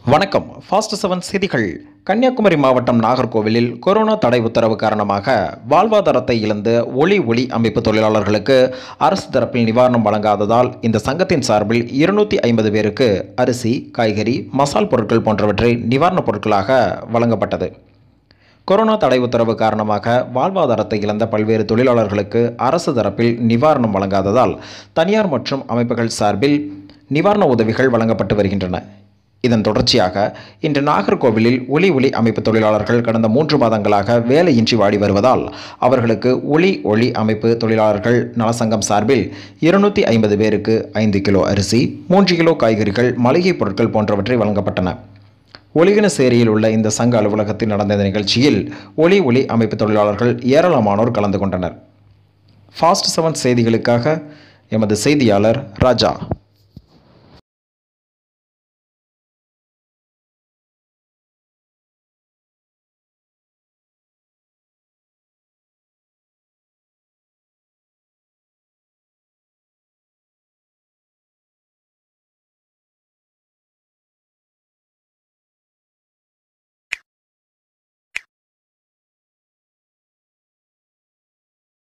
வணக்கம் fast seven செய்திகள் கன்னியாகுமரி மாவட்டம் நாகர்கோவிலில் கொரோனா தடை உத்தரவு காரணமாக வாழ்வாதாரத்தை இழந்து ஒளி ஒளி அமைப்பு தொழிலாளர்களுக்கு அரசு தரப்பில் நிவாரணம் வழங்காததால் இந்த சங்கத்தின் சார்பில் இருநூற்றி ஐம்பது பேருக்கு அரிசி காய்கறி மசால் பொருட்கள் போன்றவற்றை நிவாரணப் பொருட்களாக வழங்கப்பட்டது கொரோனா தடை உத்தரவு காரணமாக வாழ்வாதாரத்தை இழந்த பல்வேறு தொழிலாளர்களுக்கு அரசு தரப்பில் நிவாரணம் வழங்காததால் தனியார் மற்றும் அமைப்புகள் சார்பில் நிவாரண உதவிகள் வழங்கப்பட்டு வருகின்றன இதன் தொடர்ச்சியாக இன்று நாகர்கோவிலில் ஒலி ஒளி அமைப்பு தொழிலாளர்கள் கடந்த மூன்று மாதங்களாக வேலையின்றி வாடி வருவதால் அவர்களுக்கு ஒளி ஒளி அமைப்பு தொழிலாளர்கள் நலசங்கம் சார்பில் இருநூற்றி ஐம்பது பேருக்கு ஐந்து கிலோ அரிசி மூன்று கிலோ காய்கறிகள் மளிகைப் பொருட்கள் போன்றவற்றை வழங்கப்பட்டன ஒலிகனசேரியில் உள்ள இந்த சங்க அலுவலகத்தில் நடந்த இந்த நிகழ்ச்சியில் ஒலி ஒளி அமைப்பு தொழிலாளர்கள் ஏராளமானோர் கலந்து கொண்டனர் ஃபாஸ்ட் செவன் செய்திகளுக்காக எமது செய்தியாளர் ராஜா